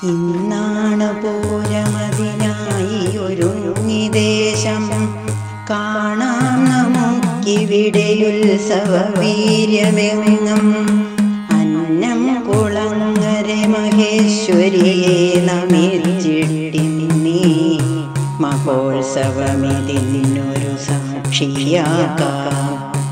ഇന്നാണ് പൂരമതിനായി ഒരുങ്ങി ദേശം കാണാം നമുക്കിവിടെ ഉത്സവ വീര്യമെങ്ങും അന്നം കുളങ്ങര മഹേശ്വരിയെ നമിച്ചിട്ടിന്നി മഹോത്സവമിതിനൊരു സാക്ഷിയാകാം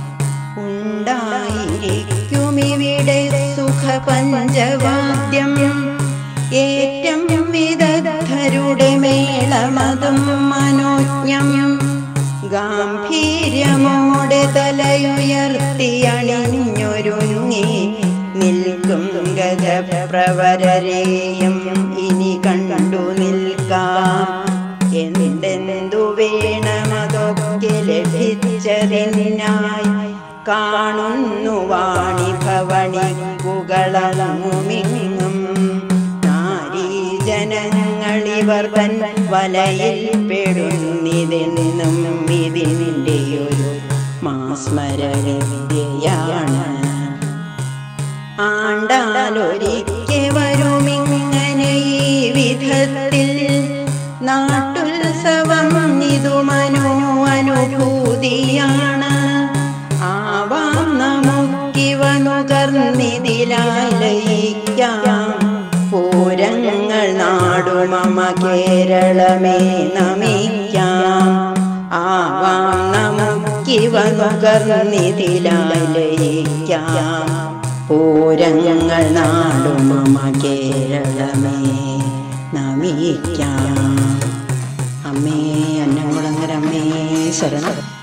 ഉണ്ടായിരിക്കുമിവിടെ സുഖപഞ്ചവാദ്യം ഏറ്റം വിദഗ്ധരുടെ മേളമതും മനോജ്ഞം ഗാംഭീര്യമോടെ തലയുയർത്തി അണിഞ്ഞൊരുങ്ങി നിൽക്കും ഗജപ്രവരരെയും ഇനി കണ്ടു നിൽക്കാം എന്തെന്തു വേണമതൊക്കെ ലഭിച്ചതിനായി കാണുന്നു വാണി ഭവണിക്കുകളങ്ങുമിങ്ങും നാരീജനങ്ങളിവർ തൻ വലയിൽ പെടുന്നിതെന്നും ഇതിൻ്റെ ഒരു മാസ്മരവിദ്യയാണ് ആണ്ടാലൊരിക്കെ വരുമിങ്ങനെ ഈ വിധത്തിൽ നാട്ടുത്സവം ഇതു മനോ അനുഭൂതിയാണ് ആവാം നമുക്കിവ നുകർന്നിതിലാലയിക്കാം പൂരങ്ങൾ നാടുമമ കേരളമേ നമിക്കാം ആവാം നമുക്കിവ നുകർന്നിതിലാലയിക്കാം പൂരങ്ങൾ നാടുമമ കേരളമേ നമിക്കാം അമ്മേ അന്നംകുളങ്ങര അമ്മേ ശരണം